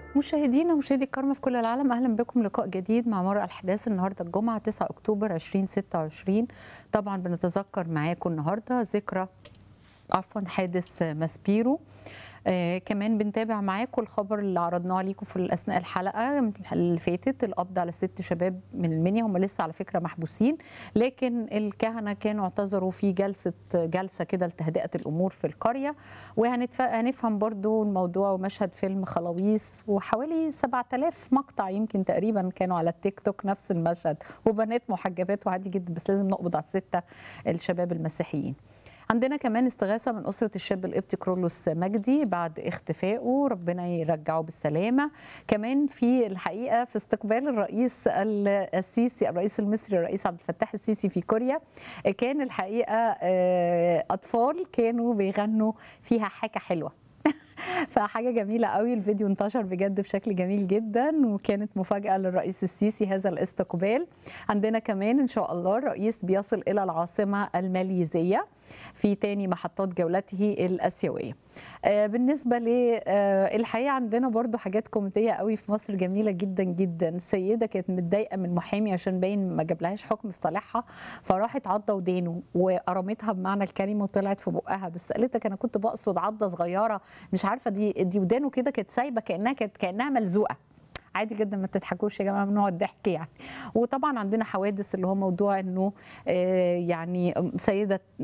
مشاهدينا ومشاهدي الكرام في كل العالم اهلا بكم لقاء جديد مع مرء الاحداث النهارده الجمعه 9 اكتوبر 2026 طبعا بنتذكر معاكم النهارده ذكرى عفوا حادث ماسبيرو آه كمان بنتابع معاكم الخبر اللي عرضناه ليكم في اثناء الحلقه اللي فاتت القبض على ست شباب من المنيا هم لسه على فكره محبوسين لكن الكهنه كانوا اعتذروا في جلسه جلسه كده لتهدئه الامور في القريه وهنفهم برضو الموضوع ومشهد فيلم خلاويص وحوالي 7000 مقطع يمكن تقريبا كانوا على التيك توك نفس المشهد وبنات محجبات وعادي جدا بس لازم نقبض على السته الشباب المسيحيين عندنا كمان استغاثة من أسرة الشاب القبطي كرولوس مجدي بعد اختفائه ربنا يرجعه بالسلامة كمان في الحقيقة في استقبال الرئيس السيسي الرئيس المصري الرئيس عبد الفتاح السيسي في كوريا كان الحقيقة أطفال كانوا بيغنوا فيها حاجة حلوة فحاجة جميلة قوي الفيديو انتشر بجد بشكل جميل جدا وكانت مفاجأة للرئيس السيسي هذا الاستقبال عندنا كمان إن شاء الله الرئيس بيصل إلى العاصمة الماليزية في تاني محطات جولته الآسيوية بالنسبة للحقيقة عندنا برضو حاجات كوميدية قوي في مصر جميلة جدا جدا سيدة كانت متضايقة من محامي عشان باين ما جابلهاش حكم في صالحها فراحت عضة ودانه وقرمتها بمعنى الكلمة وطلعت في بقها بس قالت انا كنت بقصد عضة صغيرة مش عارفة دي دي ودانه كده كانت سايبة كأنها كانت كأنها ملزوقة عادي جدا ما تضحكوش يا جماعه ممنوع الضحك يعني وطبعا عندنا حوادث اللي هو موضوع انه يعني سيده